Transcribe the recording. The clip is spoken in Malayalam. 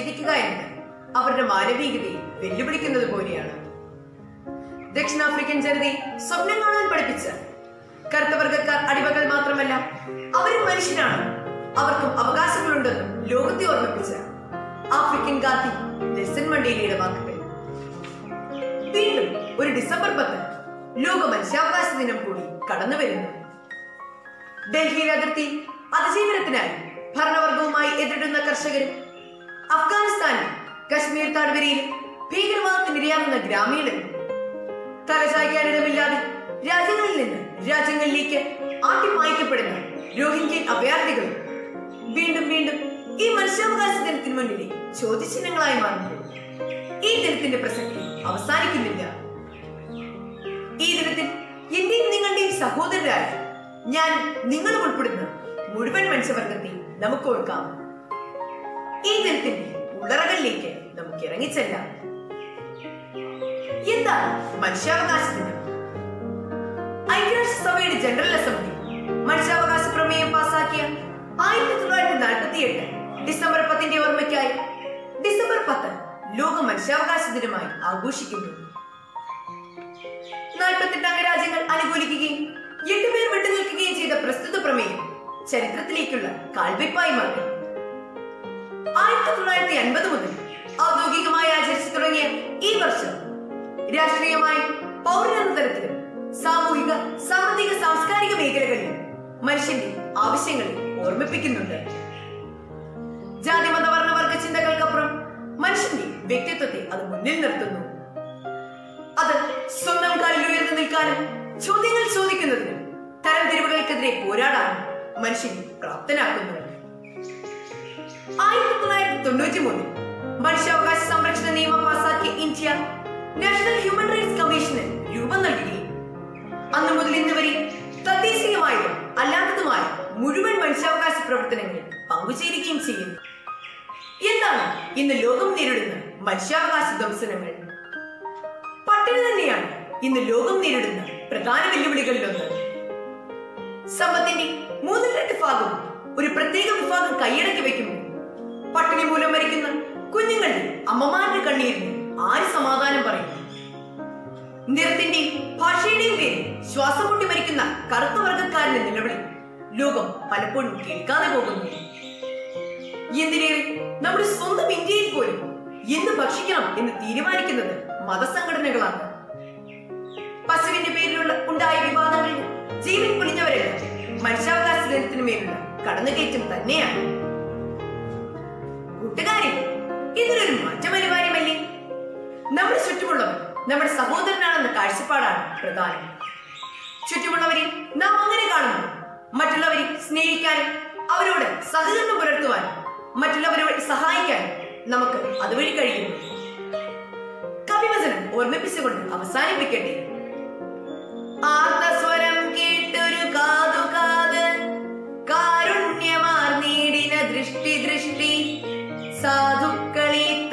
നിഷേധിക്കുക എന്നത് അവരുടെ മാനവികതയെ വെല്ലുവിളിക്കുന്നത് പോലെയാണ് ദക്ഷിണാഫ്രിക്കൻ ജനതയെ സ്വപ്നം കാണാൻ പഠിപ്പിച്ച കറുത്തവർഗക്കാർ അടിമകൾ മാത്രമല്ല അവരും മനുഷ്യരാണ് അവർക്കും അവകാശങ്ങളുണ്ടെന്നും ലോകത്തെ ഓർമ്മിപ്പിച്ച ആഫ്രിക്കൻ ഗാന്ധി നെൽസൺ മണ്ടേലയുടെ വാക്കുകൾ വീണ്ടും ഒരു ഡിസംബർ പത്ത് ലോക മനുഷ്യാവകാശ ദിനം കൂടി കടന്നു വരുന്നു ഡൽഹിയിലെ അതിർത്തി അതിജീവനത്തിനായി ഭരണവർഗവുമായി എതിരിടുന്ന കർഷകരും അഫ്ഗാനിസ്ഥാനിൽ കശ്മീർ താഴ്വരയിലും ഭീകരവാദത്തിന് ഇരയാകുന്ന ഗ്രാമീണരും തലചായ്ക്കാനിടമില്ലാതെ രാജ്യങ്ങളിൽ നിന്ന് രാജ്യങ്ങളിലേക്ക് ആട്ടിപ്പായിക്കപ്പെടുന്ന രോഹിംഗ്യൻ അഭയാർത്ഥികളും വീണ്ടും വീണ്ടും ഈ മനുഷ്യാവകാശ ദിനത്തിന് മുന്നിലെ ചോദ്യചിഹ്നങ്ങളായി മാറുമ്പോൾ ഈ ദിനത്തിന്റെ പ്രസക്തി അവസാനിക്കുന്നില്ല ഈ ദിനത്തിൽ എന്റെയും നിങ്ങളുടെയും സഹോദരരായ ഞാൻ നിങ്ങളും ഉൾപ്പെടുന്ന മുഴുവൻ മനുഷ്യവർഗത്തെ നമുക്ക് ഓർക്കാം ഈ ദിനത്തിന്റെ ഉള്ളറകളിലേക്ക് നമുക്ക് ഇറങ്ങിച്ചെല്ലാം എന്താണ് മനുഷ്യാവകാശ ദിനം ഐക്യരാഷ്ട്രസഭയുടെ ജനറൽ അസംബ്ലി മനുഷ്യാവകാശ പ്രമേയം പാസാക്കിയ ആയിരത്തി തൊള്ളായിരത്തി നാൽപ്പത്തി എട്ട് ഡിസംബർ പത്തിന്റെ ഓർമ്മയ്ക്കായി ഡിസംബർ പത്ത് ലോക മനുഷ്യാവകാശ ദിനമായി ആഘോഷിക്കുന്നു നാൽപ്പത്തെട്ട് അംഗരാജ്യങ്ങൾ അനുകൂലിക്കുകയും എട്ടുപേർ വിട്ടുനിൽക്കുകയും ചെയ്ത പ്രസ്തുത പ്രമേയം ചരിത്രത്തിലേക്കുള്ള കാൽവെപ്പായി മാറി ആയിരത്തി തൊള്ളായിരത്തി അൻപത് മുതൽ ഔദ്യോഗികമായി ആചരിച്ചു തുടങ്ങിയ ഈ വർഷം രാഷ്ട്രീയമായും പൗരനെന്ന തരത്തിലും സാമൂഹിക സാമ്പത്തിക സാംസ്കാരിക മേഖലകളിലും മനുഷ്യന്റെ ആവശ്യങ്ങളെ ഓർമ്മിപ്പിക്കുന്നുണ്ട് ജാതി മതവർണ്ണ വർഗ ചിന്തകൾക്കപ്പുറം മനുഷ്യന്റെ വ്യക്തിത്വത്തെ അത് മുന്നിൽ നിർത്തുന്നു അത് സ്വന്തം കാലിൽ ഉയർന്നു നിൽക്കാനും ചോദ്യങ്ങൾ ചോദിക്കുന്നതിനും തരംതിരിവുകൾക്കെതിരെ പോരാടാനും മനുഷ്യനെ പ്രാപ്തനാക്കുന്നു ആയിരത്തി തൊള്ളായിരത്തി തൊണ്ണൂറ്റി മൂന്നിൽ മനുഷ്യാവകാശ സംരക്ഷണ നിയമം പാസാക്കിയ ഇന്ത്യ നാഷണൽ ഹ്യൂമൻ റൈറ്റ്സ് കമ്മീഷന് രൂപം നൽകുകയും അന്നു മുതൽ ഇന്ന് വരെ തദ്ദേശീയമായതും അല്ലാത്തതുമായ മുഴുവൻ മനുഷ്യാവകാശ പ്രവർത്തനങ്ങളിൽ പങ്കുചേരുകയും ചെയ്യുന്നു എന്താണ് ഇന്ന് ലോകം നേരിടുന്ന മനുഷ്യാവകാശ ദംശനങ്ങൾ പട്ടിണി തന്നെയാണ് ഇന്ന് ലോകം നേരിടുന്ന പ്രധാന വെല്ലുവിളികളിലൊന്ന് സമ്പത്തിന്റെ മൂന്നിരട്ടി ഭാഗം ഒരു പ്രത്യേക വിഭാഗം കൈയടക്കി വെക്കുമ്പോൾ പട്ടിണി മൂലം മരിക്കുന്ന കുഞ്ഞുങ്ങളുടെ അമ്മമാരുടെ കണ്ണീരിന് ആര് സമാധാനം പറയും നിറത്തിന്റെയും ഭാഷയുടെയും പേരിൽ ശ്വാസം മുട്ടി മരിക്കുന്ന കറുത്ത വർഗക്കാരന്റെ നിലവിളി ലോകം പലപ്പോഴും കേൾക്കാതെ പോകുന്നു എന്തിനേറെ നമ്മുടെ സ്വന്തം ഇന്ത്യയിൽ പോലും എന്ത് ഭക്ഷിക്കണം എന്ന് തീരുമാനിക്കുന്നത് മതസംഘടനകളാണ് പശുവിന്റെ പേരിലുള്ള ഉണ്ടായ വിവാദങ്ങളിൽ ജീവൻ പൊളിഞ്ഞവരെല്ലാം മനുഷ്യാവകാശ ദിനത്തിന് മേലുള്ള കടന്നുകയറ്റം തന്നെയാണ് കൂട്ടുകാരെ ഇതിലൊരു മാറ്റം അനിവാര്യമല്ലേ നമ്മുടെ ചുറ്റുമുള്ളവർ നമ്മുടെ സഹോദരനാണെന്ന കാഴ്ചപ്പാടാണ് പ്രധാനം ചുറ്റുമുള്ളവരെ നാം അങ്ങനെ കാണുന്നു മറ്റുള്ളവരെ സ്നേഹിക്കാനും അവരോട് സഹകരണം പുലർത്തുവാനും മറ്റുള്ളവരോട് സഹായിക്കാനും നമുക്ക് അതുവഴി കഴിയുന്നു കവിവചനം ഓർമ്മിപ്പിച്ചുകൊണ്ട് അവസാനിപ്പിക്കട്ടെ ആർത്തസ്വരം കേട്ടൊരു കാതു കാത് കാരുണ്യമാർ നീടിന ദൃഷ്ടി ദൃഷ്ടി സാധുക്കളെ